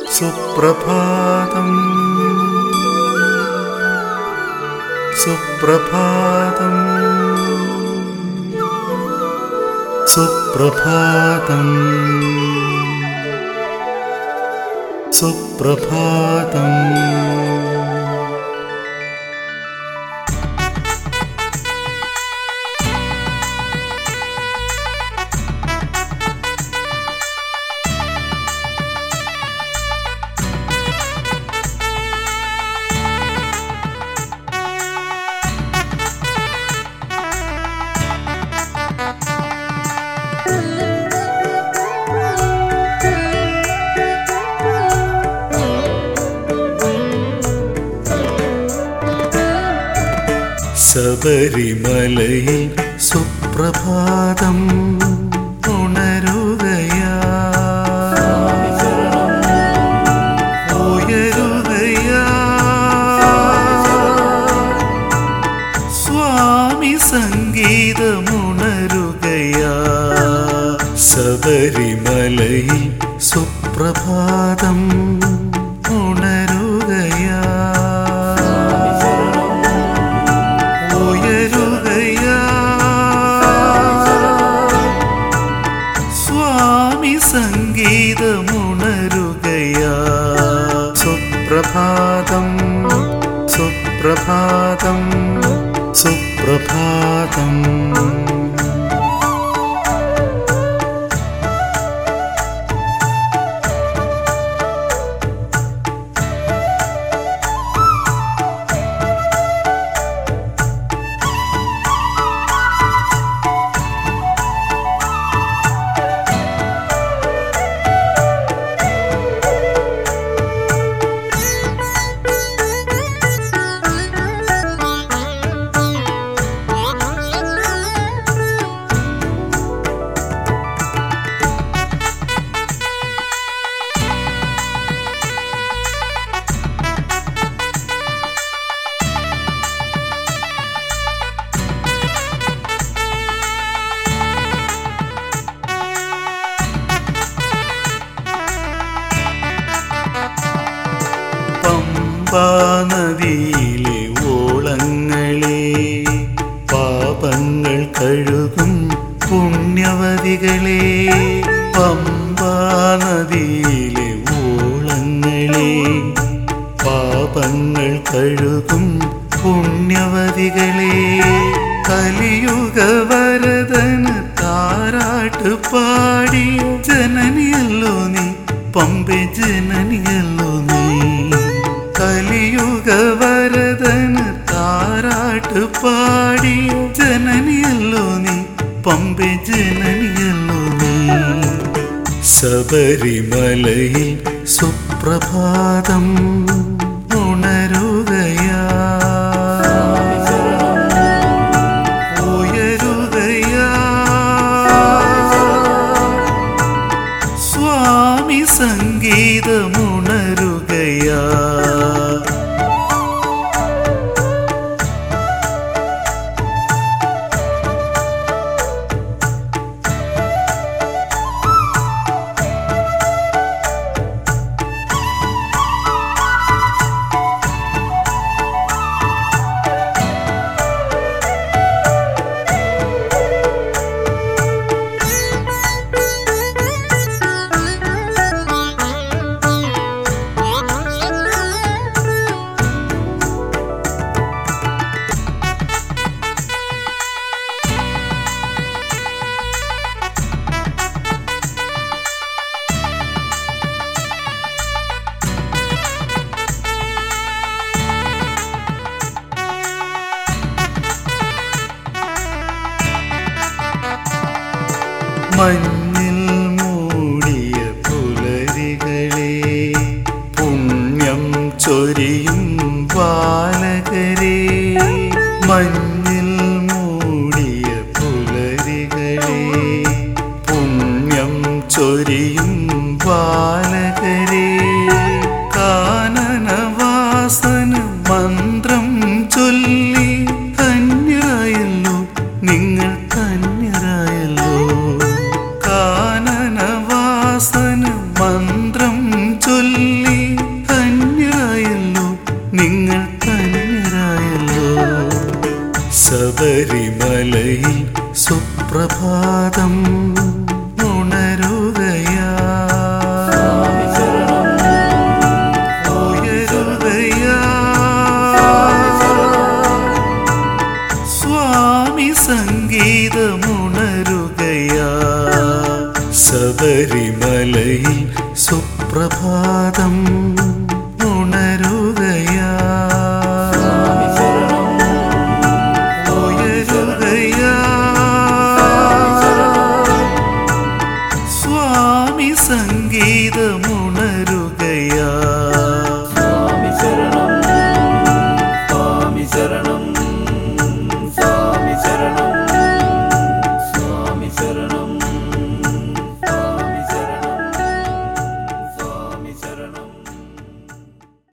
സുപ്രഭാതം സുപ്രഭാതം സുപ്രഭാതം സുപ്രഭാതം ശബരിമലയിൽ സുപ്രഭാതം ഉണരുകയാ ഉയരുകയാ സ്വാമി സംഗീതമുണരുകയാ ശബരിമലയിൽ സുപ്രഭാതം ഉണരുകയാ ഉയരുകയാ സ്വാമി സംഗീതമുണരുകയാ സുപ്രഭാതം സുപ്രഭാതം സുപ്രഭാതം പമ്പാനദിയിലെ ഓളങ്ങളെ പാപങ്ങൾ കഴുകും പുണ്യവതികളെ പമ്പാനദിയിലെ ഓളങ്ങളെ പാപങ്ങൾ കഴുകും പുണ്യവതികളെ കലിയുഗ വരദന് താരാട്ട് പാടി ജനനിയല്ലോ നീ പമ്പെ ജനനിയല്ലോ നീ കലിയുഗ വരദന് താരാട്ട് പാടി ജനനിയല്ലോ നീ പമ്പെ ജനനിയല്ലോ നീ ശബരിമലയിൽ സുപ്രഭാതം ഉണരുകയാ ഉയരുകയാ സ്വാമി സംഗീതമുണരുകയാ മഞ്ഞിൽ മൂടിയ പുലരികളെ പുണ്യം ചൊരിയും ബാലകരെ മഞ്ഞിൽ മൂടിയ പുലരികളെ പുണ്യം ചൊരിയും ബാലകരെ കാനനവാസന മന്ത്രം ചൊല്ലി ധന്യരായല്ലോ നിങ്ങൾ ധന്യരായല്ലോ കാനനവാസന മന്ത്രം ചൊല്ലി ധന്യരായല്ലോ നിങ്ങൾ ധന്യരായല്ലോ ശബരിമലയിൽ സുപ്രഭാതം ഉണരുകയാ ഉയരുകയാ സ്വാമി സംഗീതമുണരുകയാ ശബരിമലയിൽ സുപ്രഭാതം ഉണരുകയാ ഉയരുകയാ സ്വാമി സംഗീതമുണരുകയാ സ്വാമി ശരണം സ്വാമി ശരണം